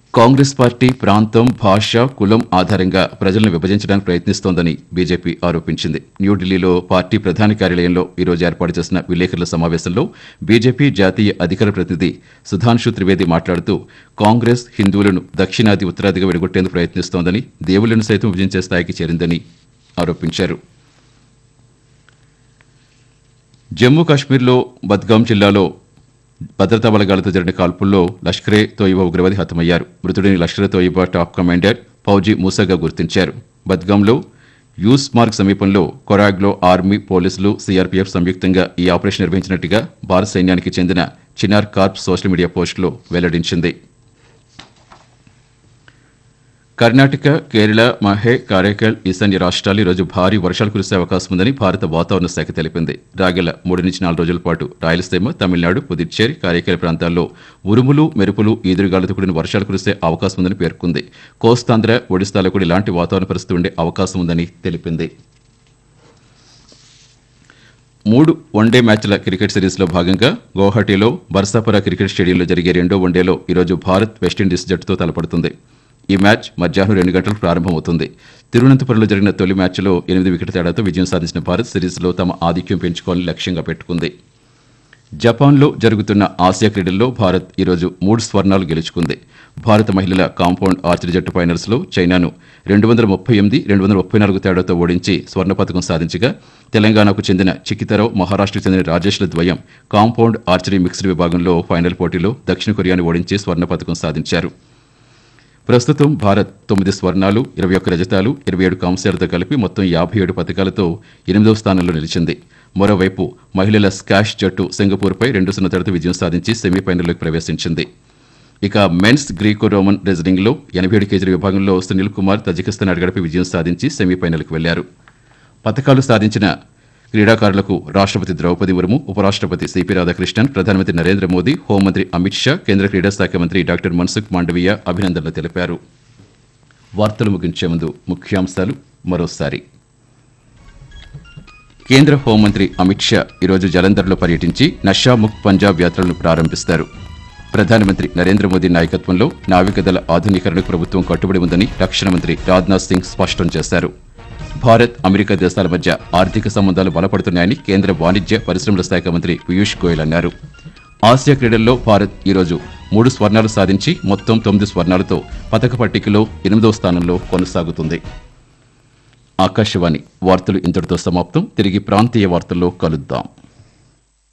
Congress party ప్రాంతం భాష కులం ఆధారంగా ప్రజలను విభజించడానికి ప్రయత్నిస్తోందని బీజేపీ ఆరోపించింది న్యూఢిల్లీలో పార్టీ ప్రధాన కార్యాలయంలో ఈరోజు ఏర్పాటు చేసిన విలేకరుల సమావేశంలో బీజేపీ జాతీయ అధికార ప్రతినిధి సుధాంశు త్రివేది మాట్లాడుతూ కాంగ్రెస్ హిందువులను దక్షిణాది ఉత్తరాదిగా విడగొట్టేందుకు ప్రయత్నిస్తోందని దేవుళ్లను సైతం విభజించే స్థాయికి చేరిందని ఆరోపించారు జమ్మూ కాశ్మీర్లో బద్గాం జిల్లాలో భద్రతా బలగాలతో జరిగిన కాల్పుల్లో లష్కరే తోయిబా ఉగ్రవాది హతమయ్యారు మృతుడిని లష్కరే తోయిబా టాప్ కమాండర్ ఫౌజీ మూసాగా గుర్తించారు బద్గాంలో యూస్ మార్గ్ సమీపంలో కొరాగ్లో ఆర్మీ పోలీసులు సీఆర్పీఎఫ్ సంయుక్తంగా ఈ ఆపరేషన్ నిర్వహించినట్టుగా భారత సైన్యానికి చెందిన చినార్ కార్ప్ సోషల్ మీడియా పోస్టులో వెల్లడించింది కర్ణాటక కేరళ మహే కారైకల్ ఈశాన్య రాష్ట్రాలు ఈరోజు భారీ వర్షాలు కురిసే అవకాశం ఉందని భారత వాతావరణ శాఖ తెలిపింది రాగల మూడు నుంచి నాలుగు రోజుల పాటు రాయలసీమ తమిళనాడు పుదుచ్చేరి కారైకల్ ప్రాంతాల్లో ఉరుములు మెరుపులు ఈదురుగాలతో కూడిన వర్షాలు కురిసే అవకాశం ఉందని పేర్కొంది కోస్తాంధ్ర ఒడిశాలో కూడా ఇలాంటి వాతావరణ పరిస్థితి ఉండే అవకాశం ఉందని తెలిపింది మూడు వన్డే మ్యాచ్ల క్రికెట్ సిరీస్లో భాగంగా గౌహటిలో బర్సాపుర క్రికెట్ స్టేడియంలో జరిగే రెండో వన్డేలో ఈరోజు భారత్ వెస్టిండీస్ జట్టుతో తలపడుతుంది ఈ మ్యాచ్ మధ్యాహ్నం రెండు గంటలకు ప్రారంభమవుతుంది తిరువనంతపురంలో జరిగిన తొలి మ్యాచ్లో ఎనిమిది వికెట్ల తేడాతో విజయం సాధించిన భారత్ సిరీస్లో తమ ఆధిక్యం పెంచుకోవాలని లక్ష్యంగా పెట్టుకుంది జపాన్లో జరుగుతున్న ఆసియా క్రీడల్లో భారత్ ఈరోజు మూడు స్వర్ణాలు గెలుచుకుంది భారత మహిళల కాంపౌండ్ ఆర్చరీ జట్టు ఫైనల్స్లో చైనాను రెండు వందల ముప్పై ఎనిమిది రెండు వందల ముప్పై నాలుగు తేడాతో ఓడించి స్వర్ణ పథకం సాధించగా తెలంగాణకు చెందిన చికితరావు మహారాష్ట్రకు చెందిన రాజేష్ల ద్వయం కాంపౌండ్ ఆర్చరీ మిక్స్డ్ విభాగంలో ఫైనల్ పోటీలో దక్షిణ కొరియాను ఓడించి స్వర్ణ పథకం సాధించారు ప్రస్తుతం భారత్ తొమ్మిది స్వర్ణాలు ఇరవై ఒక్క రజతాలు ఇరవై ఏడు కాంస్యాలతో కలిపి మొత్తం యాభై ఏడు పథకాలతో ఎనిమిదవ స్థానంలో నిలిచింది మరోవైపు మహిళల స్కాష్ జట్టు సింగపూర్పై రెండు సున్నా తేడాతో విజయం సాధించి సెమీఫైనల్లోకి ప్రవేశించింది ఇక మెన్స్ గ్రీకో రోమన్ రెజ్లింగ్లో ఎనభై ఏడు కేజీల విభాగంలో సునీల్ కుమార్ తజికిస్తాన్ అడగడపై విజయం సాధించి సెమీఫైనల్కి వెళ్లారు పథకాలు సాధించిన క్రీడాకారులకు రాష్ట్రపతి ద్రౌపది ముర్ము ఉపరాష్ట్రపతి సిపి రాధాకృష్ణన్ ప్రధానమంత్రి నరేంద్ర మోదీ హోంమంత్రి అమిత్ షా కేంద్ర క్రీడా శాఖ మంత్రి డాక్టర్ మన్సుఖ్ మాండవీయ అభినందనలు తెలిపారు వార్తలు ముగించే ముందు ముఖ్యాంశాలు మరోసారి కేంద్ర హోంమంత్రి అమిత్ షా ఈరోజు జలంధర్లో పర్యటించి నషాముక్ పంజాబ్ యాత్రలను ప్రారంభిస్తారు ప్రధానమంత్రి నరేంద్ర మోదీ నాయకత్వంలో నావికదళ ఆధునీకరణకు ప్రభుత్వం కట్టుబడి ఉందని రక్షణ మంత్రి రాజ్నాథ్ సింగ్ స్పష్టం చేశారు భారత్ అమెరికా దేశాల మధ్య ఆర్థిక సంబంధాలు బలపడుతున్నాయని కేంద్ర వాణిజ్య పరిశ్రమల శాఖ మంత్రి పీయూష్ గోయల్ అన్నారు ఆసియా క్రీడల్లో భారత్ ఈరోజు మూడు స్వర్ణాలు సాధించి మొత్తం తొమ్మిది స్వర్ణాలతో పథక పట్టికలో ఎనిమిదవ స్థానంలో కొనసాగుతుంది ఆకాశవాణి వార్తలు ఇంతటితో సమాప్తం తిరిగి ప్రాంతీయ వార్తల్లో కలుద్దాం